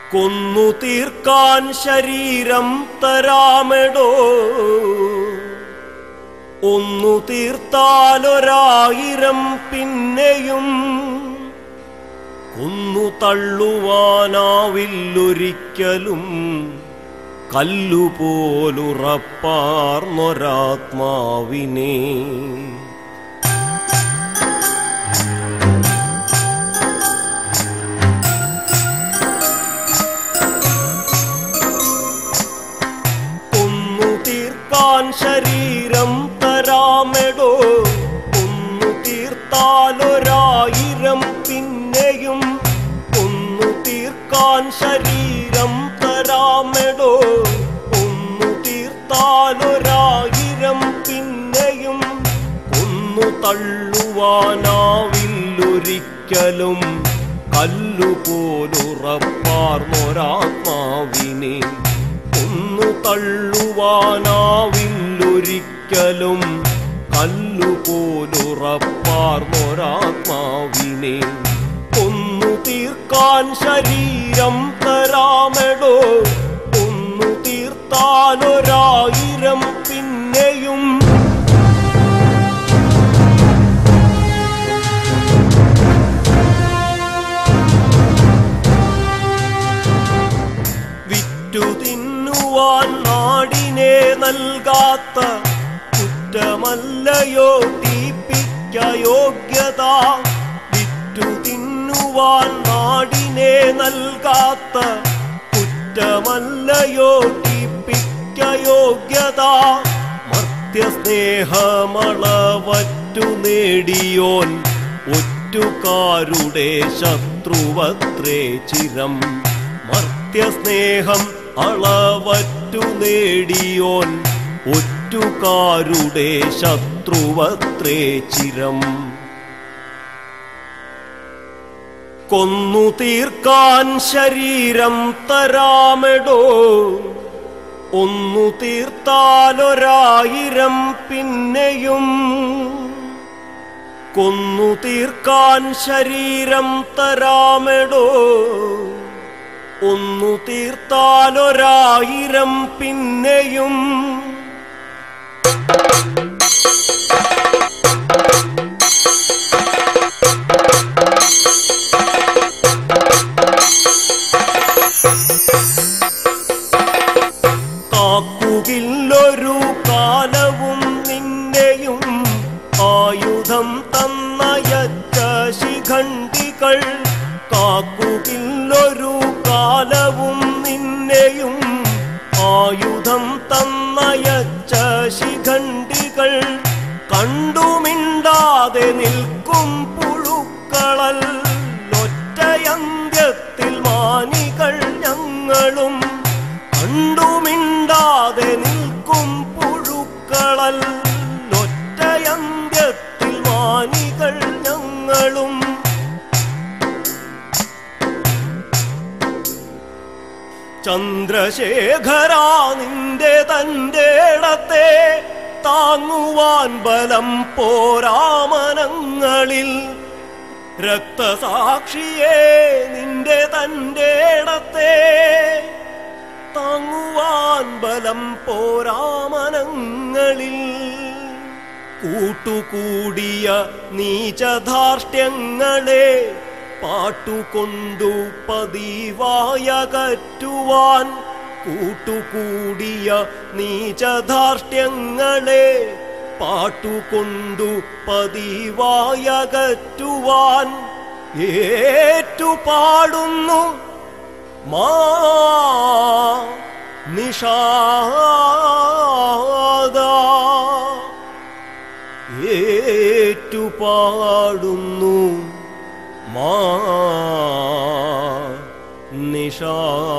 കൊന്നു തീർക്കാൻ ശരീരം തരാമെടോ ഒന്നു തീർത്താലൊരായിരം പിന്നെയും കൊന്നു തള്ളുവാനാവില്ലൊരിക്കലും കല്ലുപോലുറപ്പാർന്നൊരാത്മാവിനെ ഒന്നു തീർക്കാൻ ശരീരം തരാമെടോ ഒന്നു തീർത്താലൊരായിരം പിന്നെയും ഒന്നു തീർക്കാൻ ശരീരം തരാമെടോ ഒന്നു തീർത്താലൊരായിരം പിന്നെയും ഒന്നു തള്ളുവാനാവില്ലൊരിക്കലും കല്ലുപോലുറപ്പാർന്നൊരാത്മാവിനെ ഒന്നു തള്ളുവാനാവില്ലൊരിക്കലും കല്ലുപോലുറപ്പാർന്നൊരാത്മാവിനെ ഒന്നു തീർക്കാൻ ശരീരം തരാമെടോ ഒന്നു തീർത്താലൊരായിരം പിന്നെയും വിറ്റു തിന്നുവാൻ നാടിനെ നൽകാത്ത കുറ്റമല്ലയോ ദീപിക്ക യോഗ്യത വിറ്റു തിന്നുവാൻ നാടിനെ നൽകാത്ത കുറ്റമല്ലയോ ദീപിക്ക യോഗ്യത മർത്യസ്നേഹമളവറ്റു നേടിയോൻ ഒറ്റുകാരുടെ ശത്രുവത്രേ ചിരം മർത്യസ്നേഹം അളവറ്റു നേടിയോൻ ഒറ്റുകാരുടെ ശത്രുവത്രേ ചിരം കൊന്നു തീർക്കാൻ ശരീരം തരാമെടോ ഒന്നു തീർത്താലൊരായിരം പിന്നെയും കൊന്നു തീർക്കാൻ ശരീരം തരാമെടോ ഒന്നു തീർത്താലൊരായിരം പിന്നെയും കാക്കുകില്ലൊരു കാലവും നിന്നെയും ആയുധം തന്നയച്ച ശിഖണ്ഡികൾ കാക്കുകില്ലൊരു കാലവും നിന്നെയും ആയുധം തന്നയച്ച ശിഖണ്ഡികൾ കണ്ടുമിണ്ടാതെ നിൽക്കും പുഴുക്കളൽ ഒറ്റയന്ത്യത്തിൽ മാനികൾ ഞങ്ങളും കണ്ടുമിണ്ടാതെ നിൽക്കും പുഴുക്കളൽ ഒറ്റയന്ത്യത്തിൽ മാനികൾ ഞങ്ങളും ചന്ദ്രശേഖര നിന്റെ തന്റെ ഇടത്തെ താങ്ങുവാൻ ബലം പോരാമനങ്ങളിൽ രക്തസാക്ഷിയെ നിന്റെ തന്റെ ഇടത്തെ താങ്ങുവാൻ ബലം പോരാമനങ്ങളിൽ കൂട്ടുകൂടിയ നീചധാർഷ്ട്യങ്ങളെ പാട്ടുകൊണ്ടു പതിവായകറ്റുവാൻ കൂട്ടുകൂടിയ നീചധാർഷ്ട്യങ്ങളെ പാട്ടുകൊണ്ടു പതിവായകറ്റുവാൻ ഏറ്റുപാടുന്നു മാ നിഷാദ ഏറ്റുപാടുന്നു മാ നിഷാദ